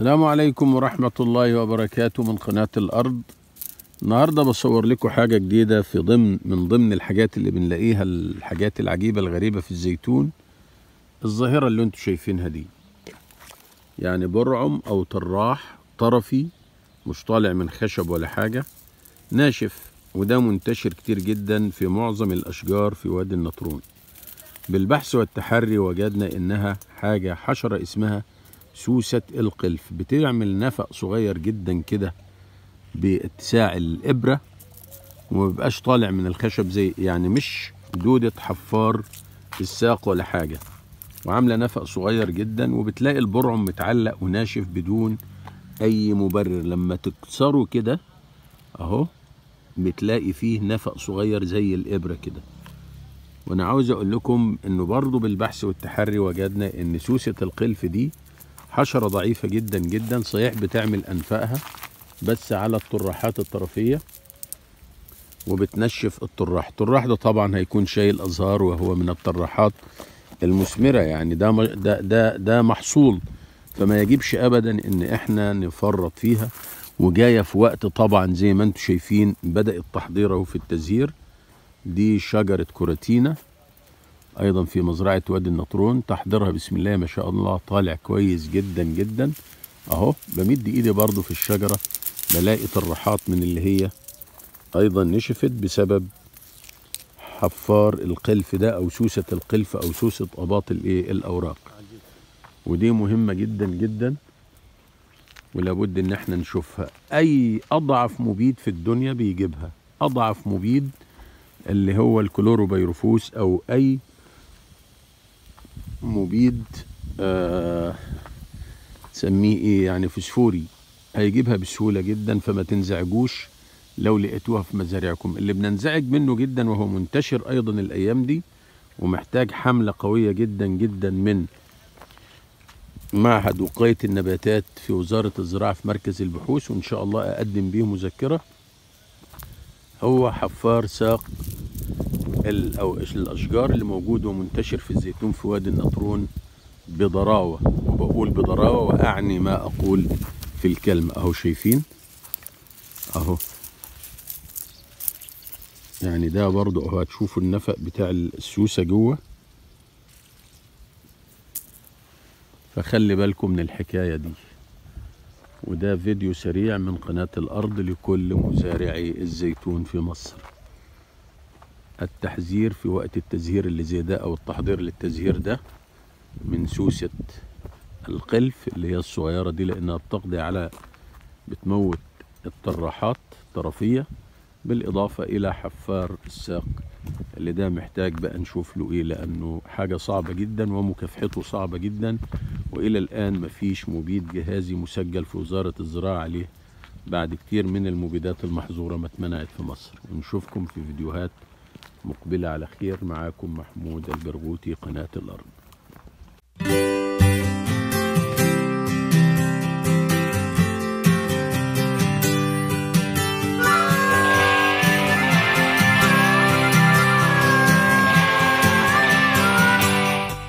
السلام عليكم ورحمة الله وبركاته من قناة الأرض النهاردة بصور لكم حاجة جديدة في ضمن من ضمن الحاجات اللي بنلاقيها الحاجات العجيبة الغريبة في الزيتون الظاهرة اللي انتوا شايفينها دي يعني برعم أو طراح طرفي مش طالع من خشب ولا حاجة ناشف وده منتشر كتير جدا في معظم الأشجار في وادي النطرون بالبحث والتحري وجدنا إنها حاجة حشرة اسمها سوسة القلف بتعمل نفق صغير جدا كده باتساع الإبرة ومبيبقاش طالع من الخشب زي يعني مش دودة حفار في الساق ولا حاجة وعاملة نفق صغير جدا وبتلاقي البرعم متعلق وناشف بدون أي مبرر لما تكسره كده أهو بتلاقي فيه نفق صغير زي الإبرة كده وانا عاوز اقول لكم انه برضه بالبحث والتحري وجدنا ان سوسة القلف دي حشرة ضعيفة جدا جدا صحيح بتعمل انفائها بس على الطراحات الطرفية وبتنشف الطراح الطراح ده طبعا هيكون شايل ازهار وهو من الطراحات المثمرة يعني ده ده ده, ده محصول فما يجبش ابدا ان احنا نفرط فيها وجايه في وقت طبعا زي ما انتم شايفين بدا التحضير اهو في التزهير دي شجرة كوراتينا أيضا في مزرعة وادي النطرون تحضيرها بسم الله ما شاء الله طالع كويس جدا جدا أهو بمد إيدي برضو في الشجرة بلاقي طرحات من اللي هي أيضا نشفت بسبب حفار القلف ده أو سوسة القلف أو سوسة أباط الإيه الأوراق ودي مهمة جدا جدا ولابد إن احنا نشوفها أي أضعف مبيد في الدنيا بيجيبها أضعف مبيد اللي هو الكلوروبيروفوس او اي مبيد آه تسميه ايه يعني فسفوري هيجيبها بسهوله جدا فما تنزعجوش لو لقيتوها في مزارعكم اللي بننزعج منه جدا وهو منتشر ايضا الايام دي ومحتاج حمله قويه جدا جدا من معهد وقايه النباتات في وزاره الزراعه في مركز البحوث وان شاء الله اقدم بيه مذكره هو حفار ساق أو الأشجار اللي موجود ومنتشر في الزيتون في وادي النطرون بضراوة وبقول بضراوة وأعني ما أقول في الكلمة أهو شايفين أهو يعني ده برضو أهو هتشوفوا النفق بتاع السوسة جوه فخلي بالكم من الحكاية دي وده فيديو سريع من قناة الأرض لكل مزارعي الزيتون في مصر التحذير في وقت التزهير اللي زي ده أو التحضير للتزهير ده من سوسة القلف اللي هي الصغيرة دي لأنها بتقضي على بتموت الطراحات الطرفية بالإضافة إلى حفار الساق اللي ده محتاج بقى نشوف له إيه لأنه حاجة صعبة جدا ومكافحته صعبة جدا وإلى الآن مفيش مبيد جهازي مسجل في وزارة الزراعة عليه بعد كتير من المبيدات المحظورة ما اتمنعت في مصر ونشوفكم في فيديوهات مقبلة على خير معاكم محمود البرغوثي قناة الأرض